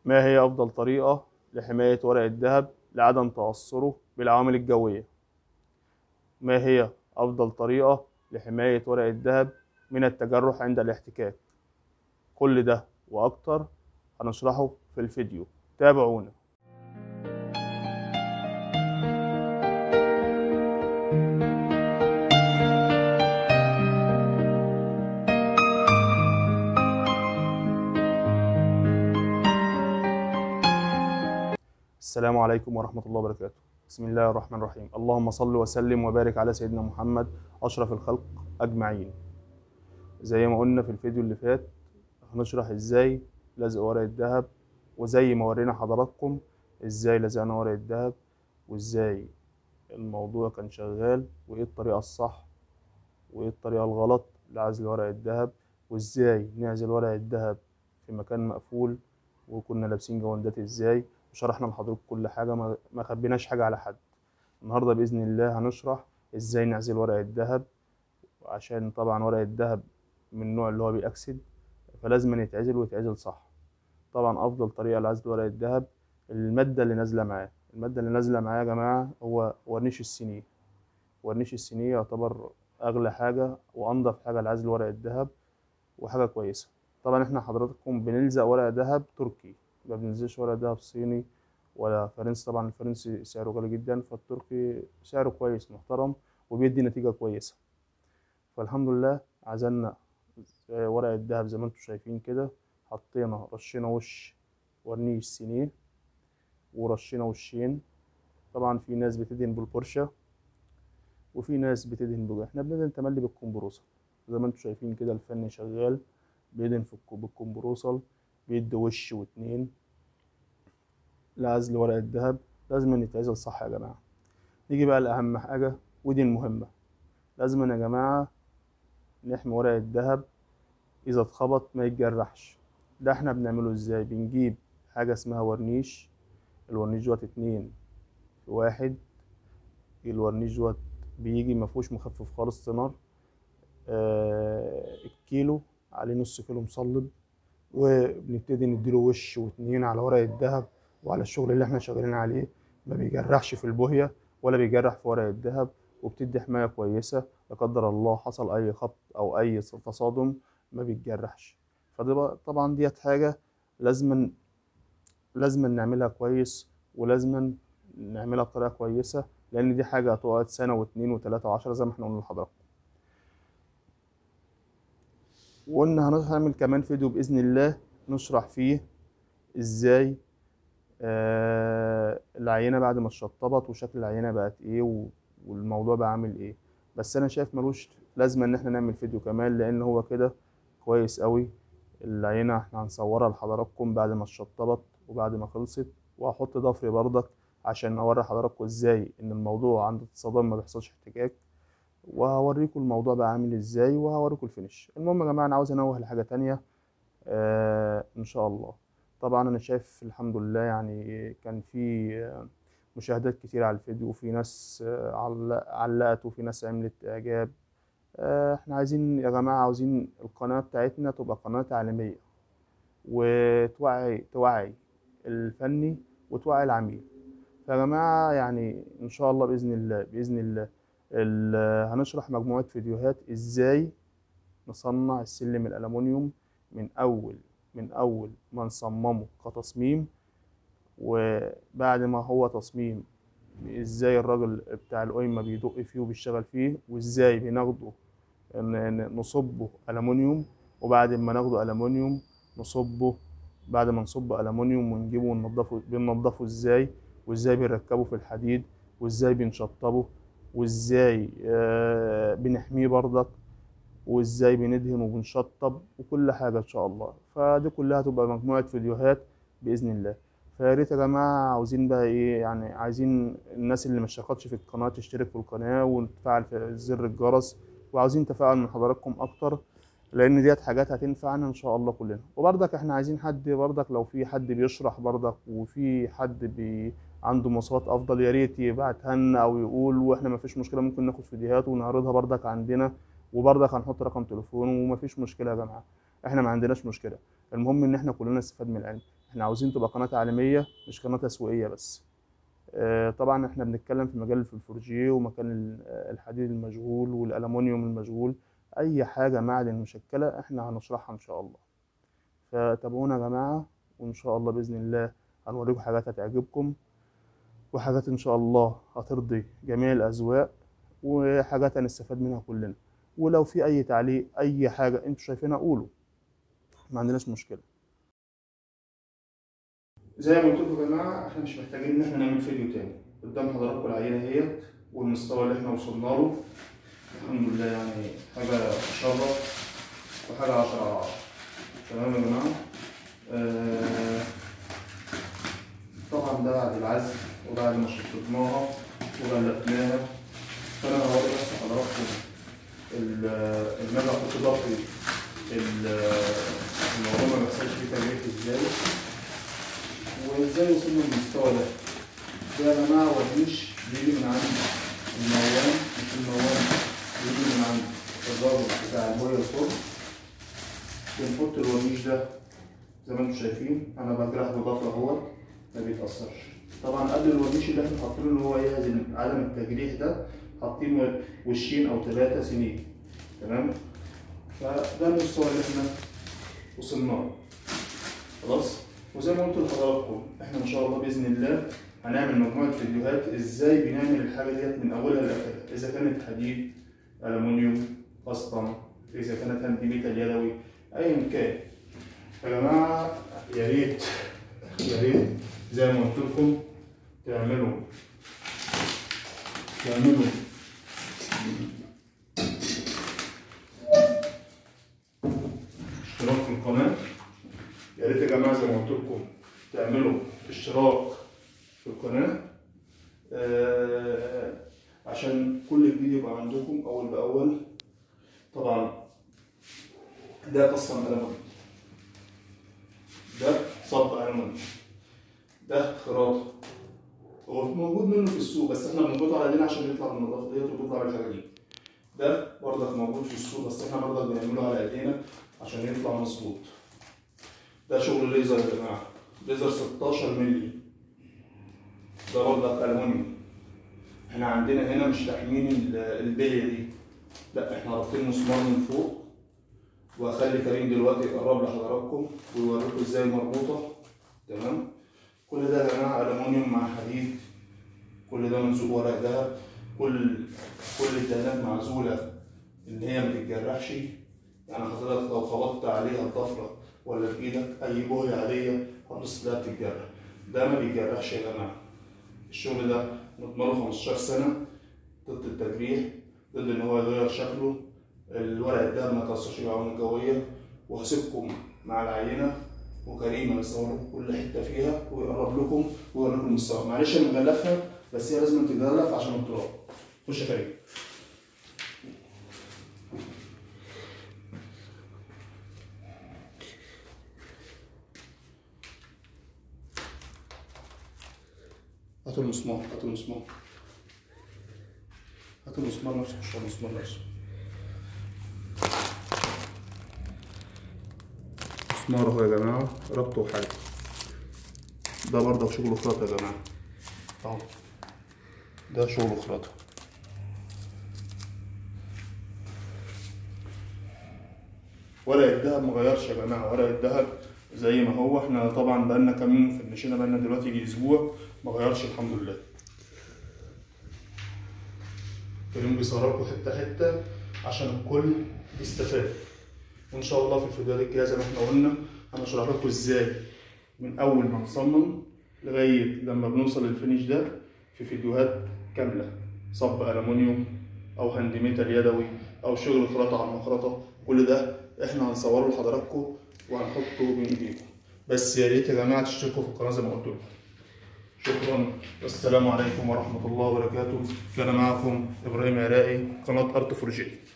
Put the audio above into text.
ما هي أفضل طريقة لحماية ورق الذهب لعدم تأثره بالعوامل الجوية؟ ما هي أفضل طريقة لحماية ورق الذهب من التجرح عند الاحتكاك؟ كل ده وأكتر هنشرحه في الفيديو تابعونا السلام عليكم ورحمة الله وبركاته بسم الله الرحمن الرحيم اللهم صل وسلم وبارك على سيدنا محمد أشرف الخلق أجمعين زي ما قلنا في الفيديو اللي فات هنشرح ازاي لزق ورق الذهب وزي ما ورينا حضراتكم ازاي لزقنا ورق الذهب وازاي الموضوع كان شغال وايه الطريقة الصح وايه الطريقة الغلط لعزل ورق الذهب وازاي نعزل ورق الذهب في مكان مقفول وكنا لابسين جواندات ازاي وشرحنا لحضرتك كل حاجة ما ما خبيناش حاجة على حد النهاردة بإذن الله هنشرح ازاي نعزل ورق الذهب عشان طبعا ورق الذهب من النوع اللي هو بيأكسد فلازم يتعزل ويتعزل صح طبعا أفضل طريقة لعزل ورق الذهب المادة اللي نازلة معاه المادة اللي نازلة معاه يا جماعة هو ورنيش السينيه ورنيش السينيه يعتبر أغلى حاجة وأنضف حاجة لعزل ورق الذهب وحاجة كويسة طبعا احنا حضراتكم بنلزق ورق ذهب تركي ما بننزلش ورق دهب صيني ولا فرنسي طبعا الفرنسي سعره غالي جدا فالتركي سعره كويس محترم وبيدي نتيجة كويسة فالحمد لله عزلنا ورق الدهب زي ما انتم شايفين كده حطينا رشينا وش ورنيش سينيه ورشينا وشين طبعا في ناس بتدهن بالبرشة وفي ناس بتدهن بجو احنا بندهن تملي بالكمبروسة زي ما انتم شايفين كده الفن شغال بيدهن في بالكمبروسل بيدي وش واتنين لعزل ورق الذهب لازم يتعزل صح يا جماعة نيجي بقى لأهم حاجة ودي المهمة لازم يا جماعة نحمي ورق الذهب إذا اتخبط ما يتجرحش ده احنا بنعمله ازاي بنجيب حاجة اسمها ورنيش الورنيش دوت اتنين في واحد الورنيش دوت بيجي مفهوش مخفف خالص سنار آه الكيلو عليه نص كيلو مصلب وبنبتدي نديله وش واتنين على ورق الذهب وعلى الشغل اللي احنا شغالين عليه ما بيجرحش في البوهية ولا بيجرح في ورق الذهب وبتدي حماية كويسة لا قدر الله حصل أي خبط أو أي تصادم ما بيتجرحش فدي طبعا ديت حاجة لازما لازما نعملها كويس ولازما نعملها بطريقة كويسة لأن دي حاجة هتقعد سنة واتنين وتلاتة وعشرة زي ما احنا قلنا لحضراتكم وقلنا هنعمل كمان فيديو بإذن الله نشرح فيه ازاي آه العينة بعد ما اتشطبت وشكل العينة بقت ايه والموضوع بقى عامل ايه بس انا شايف ملوش لازمة ان احنا نعمل فيديو كمان لان هو كده كويس قوي العينة احنا هنصورها لحضراتكم بعد ما اتشطبت وبعد ما خلصت وهحط ضفري برضك عشان اوري حضراتكم ازاي ان الموضوع عند الصدام ما بيحصلش احتكاك وهوريكم الموضوع بقى عامل ازاي وهوريكم الفينش المهم يا جماعه انا عاوز انوه لحاجه تانية آه ان شاء الله طبعا انا شايف الحمد لله يعني كان في مشاهدات كتير على الفيديو وفي ناس علقت وفي ناس عملت اعجاب آه احنا عايزين يا جماعه عاوزين القناه بتاعتنا تبقى قناه تعليميه وتوعي توعي الفني وتوعي العميل فيا جماعه يعني ان شاء الله باذن الله باذن الله هنشرح مجموعة فيديوهات ازاي نصنع السلم الألمونيوم من أول من أول ما نصممه كتصميم وبعد ما هو تصميم ازاي الراجل بتاع القيمة بيدق فيه وبيشتغل فيه وازاي بناخده نصبه ألمونيوم وبعد ما ناخده ألمونيوم نصبه بعد ما نصب ألمونيوم ونجيبه وننضفه بننضفه ازاي وازاي بنركبه في الحديد وازاي بنشطبه وازاي آه بنحميه برضك وازاي بندهن وبنشطب وكل حاجه ان شاء الله فدي كلها تبقى مجموعه فيديوهات باذن الله فيا ريت يا جماعه عاوزين بقى ايه يعني عايزين الناس اللي ما اشتركتش في القناه تشترك في القناه وتفعل في زر الجرس وعاوزين تفاعل من حضراتكم اكتر لان ديت حاجات هتنفعنا ان شاء الله كلنا وبرضك احنا عايزين حد برضك لو في حد بيشرح برضك وفي حد بي عنده مواصفات افضل يا ريت يبعتها لنا او يقول واحنا ما فيش مشكله ممكن ناخد فيديوهات ونعرضها برضك عندنا وبرضك هنحط رقم تليفونه وما فيش مشكله يا جماعه احنا ما عندناش مشكله المهم ان احنا كلنا نستفاد من العلم احنا عاوزين تبقى قناه تعليميه مش قناه تسويقيه بس آه، طبعا احنا بنتكلم في مجال الفلفورجيه ومكان ال- الحديد المشغول والالومنيوم المشغول اي حاجه معدن مشكله احنا هنشرحها ان شاء الله فتابعونا يا جماعه وان شاء الله باذن الله هنوريكم حاجات هتعجبكم وحاجات ان شاء الله هترضي جميع الاذواق وحاجات هنستفاد منها كلنا ولو في اي تعليق اي حاجه انتوا شايفينها قولوا ما عندناش مشكله زي ما قلت لكم يا جماعه احنا مش محتاجين ان احنا نعمل فيديو تاني قدام حضراتكم العينه اهيت والمستوى اللي احنا وصلنا له الحمد لله يعني حاجه تشرف وحاجه 10 على 10 تمام يا جماعه آه طبعا ده بعد العزل وبعد ما شطبناها وغلفناها فانا هوري بس حضراتكم ال- المدى احط ضغطي ال- الموضوع ما بيحصلش فيه تجريح ازاي وازاي وصلنا للمستوى ده ده يا جماعه ورنيش بيجي من عند الموان مش الموان بيجي من عند الراجل بتاع البويه الفرن بنحط الورنيش ده زي ما انتم شايفين انا بجرح بضفر اهوت ما بيتأثرش طبعا قبل الورنيش اللي احنا حاطينه اللي هو يهزم عدم التجريح ده حاطين وشين او ثلاثة سنين تمام فده المستوى اللي احنا وصلنا له خلاص وزي ما قلت لحضراتكم احنا ان شاء الله باذن الله هنعمل مجموعه فيديوهات ازاي بنعمل الحاجه ديت من اولها لاخرها اذا كانت حديد الومنيوم قسطم اذا كانت هاند ميتال يدوي ايا كان يا جماعه يا ريت يا ريت زي ما قلت لكم تعملوا تعملوا اشتراك في القناة يا ريت يا جماعة زي ما قلت لكم تعملوا اشتراك في القناة آه عشان كل جديد يبقى عندكم أول بأول طبعا ده قسم ألمون ده صب ألمون ده خراطة هو موجود منه في السوق بس احنا بنربطه على ايدينا عشان يطلع من النظافة ديت وتطلع بالحاجة دي ده برضك موجود في السوق بس احنا برضك بنعمله على ايدينا عشان يطلع مظبوط ده شغل ليزر يا جماعة ليزر 16 مللي ده برضك ألمونيوم احنا عندنا هنا مش لاحمين ال- البلية دي لا احنا رابطين مسمار من فوق واخلي كريم دلوقتي يقرب لحضراتكم ويوريكم ازاي مربوطة تمام كل ده يا جماعة ألمونيوم مع حديد كل ده منسوب ورق دهب كل كل الدهانات معزولة إن هي ما تتجرحش يعني حضرتك لو خبطت عليها بضفرة ولا بإيدك أي بوهية عادية هتبص تلاقيها بتتجرح ده ما بيتجرحش يا جماعة الشغل ده مضمونه 15 سنة ضد التجريح ضد إن هو يغير شكله الورق الدهب ما تأثرش بالعوامل الجوية وهسيبكم مع العينة وكريم هيصور لكم كل حتة فيها ويقرب لكم ويوريكم المستوى معلش أنا مغلفها بس هي لازم تتغلف عشان التراب خش يا كريم هاتوا المسمار هاتوا المسمار هاتوا المسمار نفسه مش المسمار نفسه مسمار اهو يا جماعة ربطه وحاجة ده برضك شغل خراطة يا جماعة اهو ده شغل خراطة ورق الدهب مغيرش يا جماعة ورق الدهب زي ما هو احنا طبعا بقالنا كام يوم في المشينا بقالنا دلوقتي يجي اسبوع مغيرش الحمد لله كريم بيصوركوا حتة حتة عشان الكل يستفاد وان شاء الله في الفيديوهات الجايه زي ما احنا قلنا هنشرح لكم ازاي من اول ما نصمم لغايه لما بنوصل للفينيش ده في فيديوهات كامله صب الومنيوم او هاند ميتال يدوي او شغل خراطه على المخرطه كل ده احنا هنصوره لحضراتكم وهنحطه بين ايديكم بس يا ريت يا جماعه تشتركوا في القناه زي ما قلت لكم شكرا والسلام عليكم ورحمه الله وبركاته كان معكم ابراهيم عراقي قناه ارت فورجي